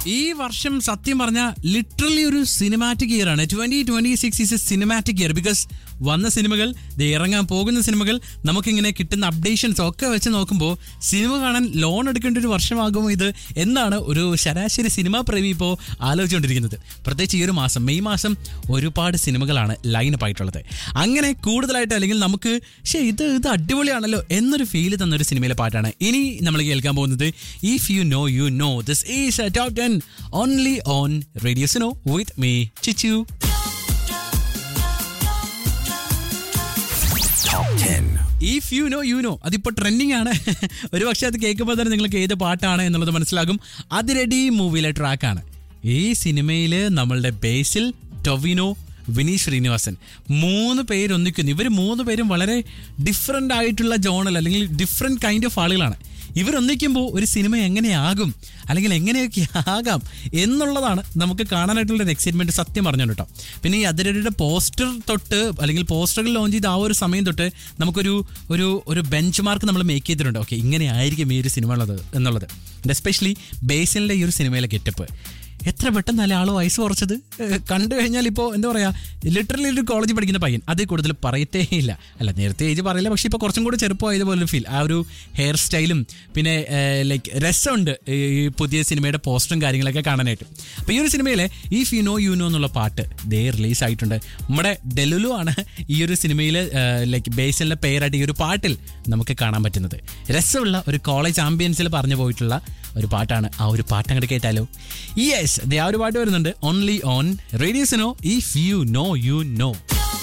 ഈ വർഷം സത്യം പറഞ്ഞ ലിറ്ററലി ഒരു സിനിമാറ്റിക് ഇയർ ആണ് twenty twenty six is a cinematic year because വന്ന സിനിമകൾ ദേ ഇറങ്ങാൻ പോകുന്ന സിനിമകൾ നമുക്കിങ്ങനെ കിട്ടുന്ന അപ്ഡേഷൻസ് ഒക്കെ വെച്ച് നോക്കുമ്പോൾ സിനിമ കാണാൻ ലോൺ എടുക്കേണ്ട ഒരു വർഷമാകുമോ ഇത് എന്നാണ് ഒരു ശരാശരി സിനിമാ പ്രേമി ഇപ്പോൾ ആലോചിച്ചുകൊണ്ടിരിക്കുന്നത് പ്രത്യേകിച്ച് ഈ ഒരു മാസം മെയ് മാസം ഒരുപാട് സിനിമകളാണ് ലൈനപ്പ് ആയിട്ടുള്ളത് അങ്ങനെ കൂടുതലായിട്ട് അല്ലെങ്കിൽ നമുക്ക് പക്ഷേ ഇത് ഇത് അടിപൊളിയാണല്ലോ എന്നൊരു ഫീല് തന്നൊരു സിനിമയിലെ പാട്ടാണ് ഇനി നമ്മൾ കേൾക്കാൻ പോകുന്നത് if you know you know this is top ten only on radio Sino with me Chichu if you know you know അതിപ്പോൾ ട്രെൻഡിങ് ആണ് ഒരു പക്ഷേ അത് കേൾക്കുമ്പോൾ തന്നെ നിങ്ങൾക്ക് ഏത് പാട്ടാണ് എന്നുള്ളത് മനസ്സിലാകും അത് റെഡി മൂവിയിലെ ട്രാക്കാണ് ഈ സിനിമയിൽ നമ്മളുടെ ബേസിൽ ടൊവിനോ വിനീത് ശ്രീനിവാസൻ മൂന്ന് പേരൊന്നിക്കുന്നു ഇവർ മൂന്ന് പേരും വളരെ ഡിഫറെൻ്റ് ആയിട്ടുള്ള ജോണൽ അല്ലെങ്കിൽ ഡിഫറെൻറ്റ് കൈൻഡ് ഓഫ് ആളുകളാണ് ഇവരൊന്നിക്കുമ്പോൾ ഒരു സിനിമ എങ്ങനെയാകും അല്ലെങ്കിൽ എങ്ങനെയൊക്കെ ആകാം എന്നുള്ളതാണ് നമുക്ക് കാണാനായിട്ടുള്ള ഒരു എക്സൈറ്റ്മെന്റ് സത്യം പറഞ്ഞു കേട്ടോ പിന്നെ ഈ അതിരടിയുടെ പോസ്റ്റർ തൊട്ട് അല്ലെങ്കിൽ പോസ്റ്ററുകൾ ലോഞ്ച് ചെയ്ത ആ ഒരു സമയം തൊട്ട് നമുക്കൊരു ഒരു ഒരു ബെഞ്ച് മാർക്ക് നമ്മൾ മേക്ക് ചെയ്തിട്ടുണ്ട് ഓക്കെ ഇങ്ങനെ ആയിരിക്കും ഈ ഒരു സിനിമ ഉള്ളത് എന്നുള്ളത് എസ്പെഷ്യലി ബേസിലിൻ്റെ ഈ ഒരു സിനിമയിലെ ഗെറ്റപ്പ് എത്ര പെട്ടെന്നല്ല ആൾ വയസ്സ് കുറച്ചത് ഏഹ് കണ്ടു കഴിഞ്ഞാൽ ഇപ്പോൾ എന്താ പറയുക ലിറ്ററലി ഒരു കോളേജിൽ പഠിക്കുന്ന പയ്യൻ അതിൽ കൂടുതൽ പറയത്തേ ഇല്ല അല്ല നേരത്തെ ഏജ് പറയില്ല പക്ഷേ ഇപ്പോൾ കുറച്ചും കൂടി ചെറുപ്പമായതുപോലെ ഫീൽ ആ ഒരു ഹെയർ സ്റ്റൈലും പിന്നെ ലൈക്ക് രസമുണ്ട് ഈ പുതിയ സിനിമയുടെ പോസ്റ്ററും കാര്യങ്ങളൊക്കെ കാണാനായിട്ട് അപ്പോൾ ഈ ഒരു സിനിമയിലെ ഈ ഫിനോ യുനോ എന്നുള്ള പാട്ട് ദേ റിലീസ് ആയിട്ടുണ്ട് നമ്മുടെ ഡെലുലു ആണ് ഈ ഒരു സിനിമയിൽ ലൈക്ക് ബേസിലിൻ്റെ പേരായിട്ട് ഈ ഒരു പാട്ടിൽ നമുക്ക് കാണാൻ പറ്റുന്നത് രസമുള്ള ഒരു കോളേജ് ആംബിയൻസിൽ പറഞ്ഞു പോയിട്ടുള്ള ഒരു പാട്ടാണ് ആ ഒരു പാട്ട് അങ്ങോട്ട് കേട്ടാലോ യെസ് ദേ ആ ഒരു പാട്ട് വരുന്നുണ്ട് only on radio Sino if you know you no